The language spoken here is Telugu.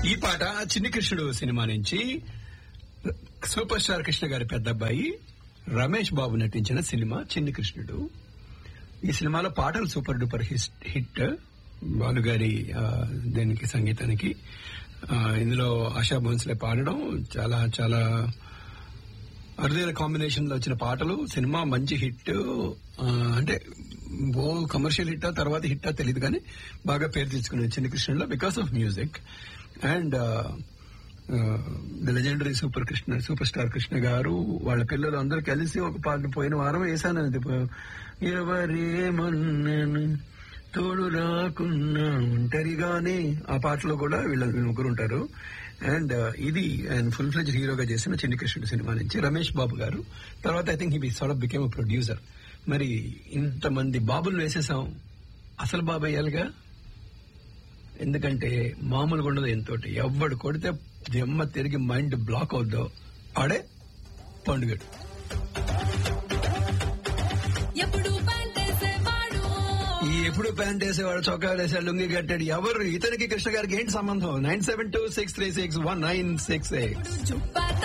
ఈ పాట చిన్ని కృష్ణుడు సినిమా నుంచి సూపర్ స్టార్ కృష్ణ గారి పెద్ద అబ్బాయి రమేష్ బాబు నటించిన సినిమా చిన్ని కృష్ణుడు ఈ సినిమాలో పాటలు సూపర్ డూపర్ హిట్ బాలు గారి ఆ, దీనికి సంగీతానికి ఆ, ఇందులో ఆశా భోన్స్లే పాడడం చాలా చాలా అరుదైన కాంబినేషన్ లో వచ్చిన పాటలు సినిమా మంచి హిట్ ఆ, అంటే ఓ కమర్షియల్ హిట్టా తర్వాత హిట్టా తెలియదు కానీ బాగా పేరు తెచ్చుకునే చిన్న కృష్ణలో because of music and the legendary super Krishna super star Krishna garu వాళ్ళ పిల్లలు అందరూ కలిసి ఒక పాట పోయిన వారం వేశాను అది ఎవరేమన్నాను తోడు రాకున్నా ఒంటరిగానే ఆ పాటలో కూడా వీళ్ళ వీళ్ళ ముగ్గురు ఉంటారు అండ్ ఇది ఆయన ఫుల్ ఫ్లెజ్ హీరోగా చేసిన చిన్ని కృష్ణుడు సినిమా నుంచి రమేష్ బాబు గారు తర్వాత I think he sort of became producer మరి ఇంతమంది బాబులు వేసేసాం అసలు బాబు అయ్యాలిగా ఎందుకంటే మామూలుగా ఉండదు ఎంతోటి ఎవడు కొడితే జమ్మ తిరిగి మైండ్ బ్లాక్ అవుద్దో ఆడే పండుగడు ఎప్పుడు పంటేసేవాడు ఈ ఎప్పుడు ప్యాంట్ వేసేవాడు చొక్కా వేసాడు లుంగి కట్టాడు ఎవరు ఇతనికి కృష్ణ గారికి ఏంటి సంబంధం nine seven two six three six one nine six six జుబ్బా